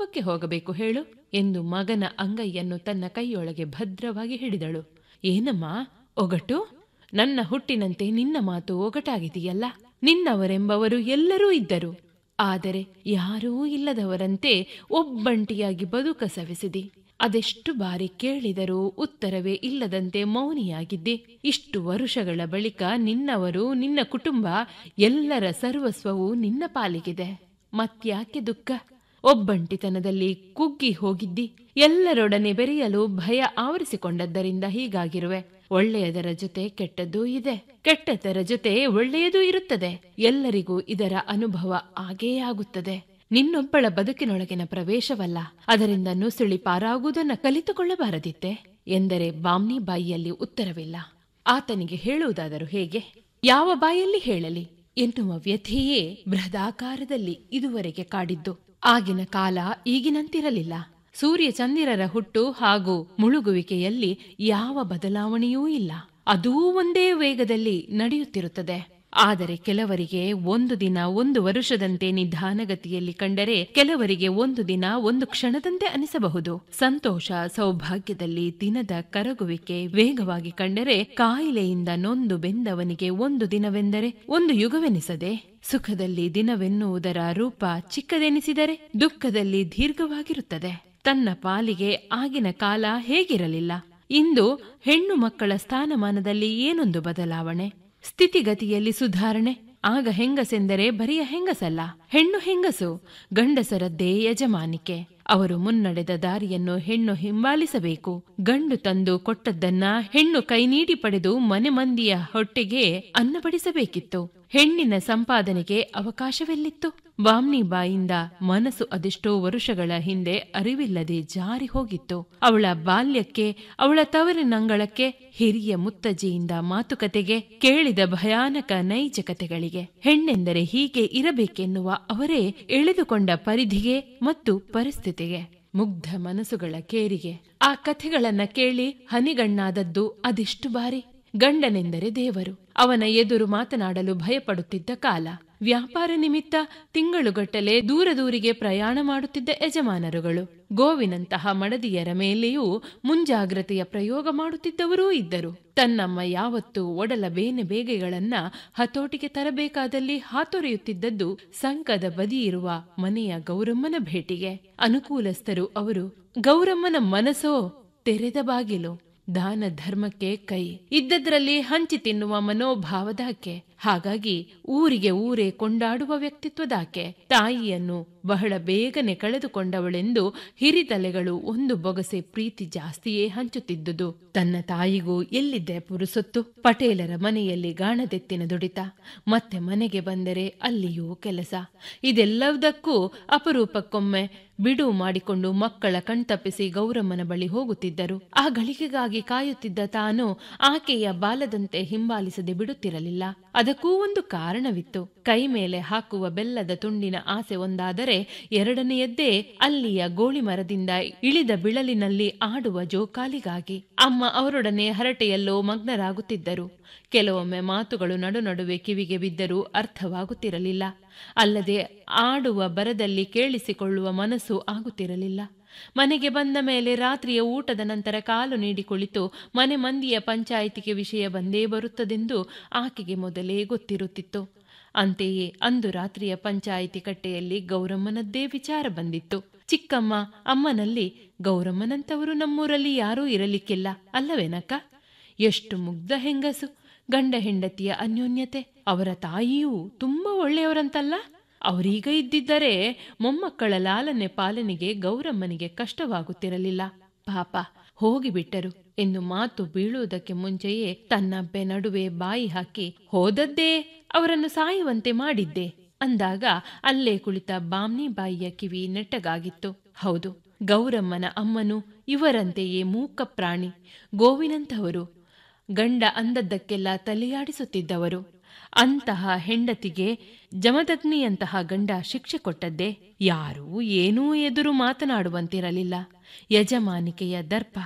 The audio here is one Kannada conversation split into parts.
ಕೋಪಕ್ಕೆ ಹೋಗಬೇಕು ಹೇಳು ಎಂದು ಮಗನ ಅಂಗೈಯನ್ನು ತನ್ನ ಕೈಯೊಳಗೆ ಭದ್ರವಾಗಿ ಹಿಡಿದಳು ಏನಮ್ಮ ಒಗಟು ನನ್ನ ಹುಟ್ಟಿನಂತೆ ನಿನ್ನ ಮಾತು ಒಗಟಾಗಿದೆಯಲ್ಲ ನಿನ್ನವರೆಂಬವರು ಎಲ್ಲರೂ ಇದ್ದರು ಆದರೆ ಯಾರೂ ಇಲ್ಲದವರಂತೆ ಒಬ್ಬಂಟಿಯಾಗಿ ಬದುಕ ಸವೆಸಿದಿ ಅದೆಷ್ಟು ಬಾರಿ ಕೇಳಿದರೂ ಉತ್ತರವೇ ಇಲ್ಲದಂತೆ ಮೌನಿಯಾಗಿದ್ದೆ ಇಷ್ಟು ವರುಷಗಳ ಬಳಿಕ ನಿನ್ನವರು ನಿನ್ನ ಕುಟುಂಬ ಎಲ್ಲರ ಸರ್ವಸ್ವವು ನಿನ್ನ ಪಾಲಿಗಿದೆ ಮತ್ಯಾಕೆ ದುಃಖ ಒಬ್ಬಂಟಿತನದಲ್ಲಿ ಕುಗ್ಗಿ ಹೋಗಿದ್ದಿ ಎಲ್ಲರೊಡನೆ ಬೆರೆಯಲು ಭಯ ಆವರಿಸಿಕೊಂಡದ್ದರಿಂದ ಹೀಗಾಗಿರುವೆ ಒಳ್ಳೆಯದರ ಜೊತೆ ಕೆಟ್ಟದ್ದೂ ಇದೆ ಕೆಟ್ಟದರ ಜೊತೆ ಒಳ್ಳೆಯದೂ ಇರುತ್ತದೆ ಎಲ್ಲರಿಗೂ ಇದರ ಅನುಭವ ಆಗೇ ಆಗುತ್ತದೆ ನಿನ್ನೊಬ್ಬಳ ಬದುಕಿನೊಳಗಿನ ಪ್ರವೇಶವಲ್ಲ ಅದರಿಂದ ನುಸುಳಿ ಪಾರಾಗುವುದನ್ನು ಕಲಿತುಕೊಳ್ಳಬಾರದಿತ್ತೆ ಎಂದರೆ ಬಾಮ್ನಿ ಬಾಯಿಯಲ್ಲಿ ಉತ್ತರವಿಲ್ಲ ಆತನಿಗೆ ಹೇಳುವುದಾದರೂ ಹೇಗೆ ಯಾವ ಬಾಯಲ್ಲಿ ಹೇಳಲಿ ಎನ್ನುವ ವ್ಯಥೆಯೇ ಬೃಹದಾಕಾರದಲ್ಲಿ ಇದುವರೆಗೆ ಕಾಡಿದ್ದು ಆಗಿನ ಕಾಲ ಈಗಿನಂತಿರಲಿಲ್ಲ ಸೂರ್ಯ ಚಂದಿರರ ಹುಟ್ಟು ಹಾಗೂ ಮುಳುಗುವಿಕೆಯಲ್ಲಿ ಯಾವ ಬದಲಾವಣೆಯೂ ಇಲ್ಲ ಅದೂ ಒಂದೇ ವೇಗದಲ್ಲಿ ನಡೆಯುತ್ತಿರುತ್ತದೆ ಆದರೆ ಕೆಲವರಿಗೆ ಒಂದು ದಿನ ಒಂದು ವರುಷದಂತೆ ನಿಧಾನಗತಿಯಲ್ಲಿ ಕಂಡರೆ ಕೆಲವರಿಗೆ ಒಂದು ದಿನ ಒಂದು ಕ್ಷಣದಂತೆ ಅನಿಸಬಹುದು ಸಂತೋಷ ಸೌಭಾಗ್ಯದಲ್ಲಿ ದಿನದ ಕರಗುವಿಕೆ ವೇಗವಾಗಿ ಕಂಡರೆ ಕಾಯಿಲೆಯಿಂದ ನೊಂದು ಬೆಂದವನಿಗೆ ಒಂದು ದಿನವೆಂದರೆ ಒಂದು ಯುಗವೆನಿಸದೆ ಸುಖದಲ್ಲಿ ದಿನವೆನ್ನುವುದರ ರೂಪ ಚಿಕ್ಕದೆನಿಸಿದರೆ ದುಃಖದಲ್ಲಿ ದೀರ್ಘವಾಗಿರುತ್ತದೆ ತನ್ನ ಪಾಲಿಗೆ ಆಗಿನ ಕಾಲ ಹೇಗಿರಲಿಲ್ಲ ಇಂದು ಹೆಣ್ಣು ಮಕ್ಕಳ ಸ್ಥಾನಮಾನದಲ್ಲಿ ಏನೊಂದು ಬದಲಾವಣೆ ಸ್ಥಿತಿಗತಿಯಲ್ಲಿ ಸುಧಾರಣೆ ಆಗ ಹೆಂಗಸೆಂದರೆ ಬರಿಯ ಹೆಂಗಸಲ್ಲ ಹೆಣ್ಣು ಹೆಂಗಸು ಗಂಡಸರದ್ದೇ ಯಜಮಾನಿಕೆ ಅವರು ಮುನ್ನಡೆದ ದಾರಿಯನ್ನು ಹೆಣ್ಣು ಹಿಂಬಾಲಿಸಬೇಕು ಗಂಡು ತಂದು ಕೊಟ್ಟದ್ದನ್ನ ಹೆಣ್ಣು ಕೈ ನೀಡಿ ಪಡೆದು ಮನೆ ಮಂದಿಯ ಹೊಟ್ಟೆಗೆ ಅನ್ನ ಬಡಿಸಬೇಕಿತ್ತು ಹೆಣ್ಣಿನ ಸಂಪಾದನೆಗೆ ಅವಕಾಶವೆಲ್ಲಿತ್ತು ಬಾಮ್ನಿ ಬಾಯಿಂದ ಮನಸ್ಸು ಅದೆಷ್ಟೋ ವರುಷಗಳ ಹಿಂದೆ ಅರಿವಿಲ್ಲದೆ ಜಾರಿ ಹೋಗಿತ್ತು ಅವಳ ಬಾಲ್ಯಕ್ಕೆ ಅವಳ ತವರಿನಂಗಳಕ್ಕೆ ಹಿರಿಯ ಮುತ್ತಜ್ಜಿಯಿಂದ ಮಾತುಕತೆಗೆ ಕೇಳಿದ ಭಯಾನಕ ನೈಜ ಕತೆಗಳಿಗೆ ಹೆಣ್ಣೆಂದರೆ ಹೀಗೆ ಇರಬೇಕೆನ್ನುವ ಅವರೇ ಎಳೆದುಕೊಂಡ ಪರಿಧಿಗೆ ಮತ್ತು ಪರಿಸ್ಥಿತಿಗೆ ಮುಗ್ಧ ಮನಸ್ಸುಗಳ ಕೇರಿಗೆ ಆ ಕಥೆಗಳನ್ನ ಕೇಳಿ ಹನಿಗಣ್ಣಾದದ್ದು ಅದೆಷ್ಟು ಬಾರಿ ಗಂಡನೆಂದರೆ ದೇವರು ಅವನ ಎದುರು ಮಾತನಾಡಲು ಭಯಪಡುತ್ತಿದ್ದ ಕಾಲ ವ್ಯಾಪಾರ ನಿಮಿತ್ತ ತಿಂಗಳುಗಟ್ಟಲೆ ದೂರ ದೂರಿಗೆ ಪ್ರಯಾಣ ಮಾಡುತ್ತಿದ್ದ ಯಜಮಾನರುಗಳು ಗೋವಿನಂತಹ ಮಡದಿಯರ ಮೇಲೆಯೂ ಮುಂಜಾಗ್ರತೆಯ ಪ್ರಯೋಗ ಮಾಡುತ್ತಿದ್ದವರೂ ಇದ್ದರು ತನ್ನಮ್ಮ ಯಾವತ್ತೂ ಒಡಲ ಬೇನೆ ಬೇಗೆಗಳನ್ನ ಹತೋಟಿಗೆ ತರಬೇಕಾದಲ್ಲಿ ಹಾತೊರೆಯುತ್ತಿದ್ದದ್ದು ಸಂಕದ ಬದಿಯಿರುವ ಮನೆಯ ಗೌರಮ್ಮನ ಭೇಟಿಗೆ ಅನುಕೂಲಸ್ಥರು ಅವರು ಗೌರಮ್ಮನ ಮನಸ್ಸೋ ತೆರೆದ ಬಾಗಿಲು ದಾನ ಧರ್ಮಕ್ಕೆ ಕೈ ಇದ್ದದ್ರಲ್ಲಿ ಹಂಚಿ ತಿನ್ನುವ ಮನೋಭಾವದಾಕೆ ಹಾಗಾಗಿ ಊರಿಗೆ ಊರೇ ಕೊಂಡಾಡುವ ವ್ಯಕ್ತಿತ್ವದಾಕೆ ತಾಯಿಯನ್ನು ಬಹಳ ಬೇಗನೆ ಕಳೆದುಕೊಂಡವಳೆಂದು ಹಿರಿತಲೆಗಳು ಒಂದು ಬೊಗಸೆ ಪ್ರೀತಿ ಜಾಸ್ತಿಯೇ ಹಂಚುತ್ತಿದ್ದುದು ತನ್ನ ತಾಯಿಗೂ ಎಲ್ಲಿದ್ದೆ ಪುರುಸೊತ್ತು ಪಟೇಲರ ಮನೆಯಲ್ಲಿ ಗಾಣದೆತ್ತಿನ ದುಡಿತ ಮತ್ತೆ ಮನೆಗೆ ಬಂದರೆ ಅಲ್ಲಿಯೂ ಕೆಲಸ ಇದೆಲ್ಲದಕ್ಕೂ ಅಪರೂಪಕ್ಕೊಮ್ಮೆ ಬಿಡು ಮಾಡಿಕೊಂಡು ಮಕ್ಕಳ ಕಣ್ತಪ್ಪಿಸಿ ಗೌರಮ್ಮನ ಬಳಿ ಹೋಗುತ್ತಿದ್ದರು ಆ ಗಳಿಗೆಗಾಗಿ ಕಾಯುತ್ತಿದ್ದ ತಾನು ಆಕೆಯ ಬಾಲದಂತೆ ಹಿಂಬಾಲಿಸದೆ ಬಿಡುತ್ತಿರಲಿಲ್ಲ ಅದಕ್ಕೂ ಒಂದು ಕಾರಣವಿತ್ತು ಕೈ ಮೇಲೆ ಹಾಕುವ ಬೆಲ್ಲದ ತುಂಡಿನ ಆಸೆ ಒಂದಾದರೆ ಎರಡನೆಯದ್ದೇ ಅಲ್ಲಿಯ ಗೋಳಿ ಮರದಿಂದ ಇಳಿದ ಬಿಳಲಿನಲ್ಲಿ ಆಡುವ ಜೋಕಾಲಿಗಾಗಿ ಅಮ್ಮ ಅವರೊಡನೆ ಹರಟೆಯಲ್ಲೋ ಮಗ್ನರಾಗುತ್ತಿದ್ದರು ಕೆಲವೊಮ್ಮೆ ಮಾತುಗಳು ನಡು ನಡುವೆ ಕಿವಿಗೆ ಬಿದ್ದರೂ ಅರ್ಥವಾಗುತ್ತಿರಲಿಲ್ಲ ಅಲ್ಲದೆ ಆಡುವ ಬರದಲ್ಲಿ ಕೇಳಿಸಿಕೊಳ್ಳುವ ಮನಸ್ಸು ಆಗುತ್ತಿರಲಿಲ್ಲ ಮನೆಗೆ ಬಂದ ಮೇಲೆ ರಾತ್ರಿಯ ಊಟದ ನಂತರ ಕಾಲು ನೀಡಿ ಕುಳಿತು ಮನೆ ಮಂದಿಯ ಪಂಚಾಯಿತಿಗೆ ವಿಷಯ ಬಂದೇ ಬರುತ್ತದೆಂದು ಆಕೆಗೆ ಮೊದಲೇ ಗೊತ್ತಿರುತ್ತಿತ್ತು ಅಂತೆಯೇ ಅಂದು ರಾತ್ರಿಯ ಪಂಚಾಯಿತಿ ಕಟ್ಟೆಯಲ್ಲಿ ಗೌರಮ್ಮನದ್ದೇ ವಿಚಾರ ಬಂದಿತ್ತು ಚಿಕ್ಕಮ್ಮ ಅಮ್ಮನಲ್ಲಿ ಗೌರಮ್ಮನಂತವರು ನಮ್ಮೂರಲ್ಲಿ ಯಾರೂ ಇರಲಿಕ್ಕಿಲ್ಲ ಅಲ್ಲವೇನಕ್ಕ ಎಷ್ಟು ಮುಗ್ಧ ಹೆಂಗಸು ಗಂಡ ಹೆಂಡತಿಯ ಅನ್ಯೋನ್ಯತೆ ಅವರ ತಾಯಿಯೂ ತುಂಬಾ ಒಳ್ಳೆಯವರಂತಲ್ಲ ಅವರೀಗ ಇದ್ದಿದ್ದರೆ ಮೊಮ್ಮಕ್ಕಳ ಲಾಲನೆ ಪಾಲನೆಗೆ ಗೌರಮ್ಮನಿಗೆ ಕಷ್ಟವಾಗುತ್ತಿರಲಿಲ್ಲ ಪಾಪ ಹೋಗಿಬಿಟ್ಟರು ಎಂದು ಮಾತು ಬೀಳುವುದಕ್ಕೆ ಮುಂಚೆಯೇ ತನ್ನಬ್ಬೆ ನಡುವೆ ಬಾಯಿ ಹಾಕಿ ಹೋದದ್ದೇ ಅವರನ್ನು ಸಾಯುವಂತೆ ಮಾಡಿದ್ದೆ ಅಂದಾಗ ಅಲ್ಲೇ ಕುಳಿತ ಬಾಮ್ನಿ ಬಾಯಿಯ ಕಿವಿ ನೆಟ್ಟಗಾಗಿತ್ತು ಹೌದು ಗೌರಮ್ಮನ ಅಮ್ಮನು ಇವರಂತೆಯೇ ಮೂಕ ಪ್ರಾಣಿ ಗೋವಿನಂತಹವರು ಗಂಡ ಅಂದದ್ದಕ್ಕೆಲ್ಲ ತಲೆಯಾಡಿಸುತ್ತಿದ್ದವರು ಅಂತಹ ಹೆಂಡತಿಗೆ ಜಮದಗ್ನಿಯಂತಹ ಗಂಡ ಶಿಕ್ಷೆ ಕೊಟ್ಟದ್ದೇ ಯಾರೂ ಏನೂ ಎದುರು ಮಾತನಾಡುವಂತಿರಲಿಲ್ಲ ಯಜಮಾನಿಕೆಯ ದರ್ಪ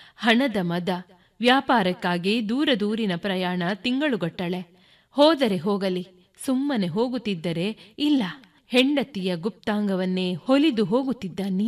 ಹಣದ ಮದ ವ್ಯಾಪಾರಕ್ಕಾಗಿ ದೂರ ದೂರಿನ ಪ್ರಯಾಣ ತಿಂಗಳುಗಟ್ಟಳೆ ಹೋದರೆ ಹೋಗಲಿ ಸುಮ್ಮನೆ ಹೋಗುತ್ತಿದ್ದರೆ ಇಲ್ಲ ಹೆಂಡತಿಯ ಗುಪ್ತಾಂಗವನ್ನೇ ಹೊಲಿದು ಹೋಗುತ್ತಿದ್ದ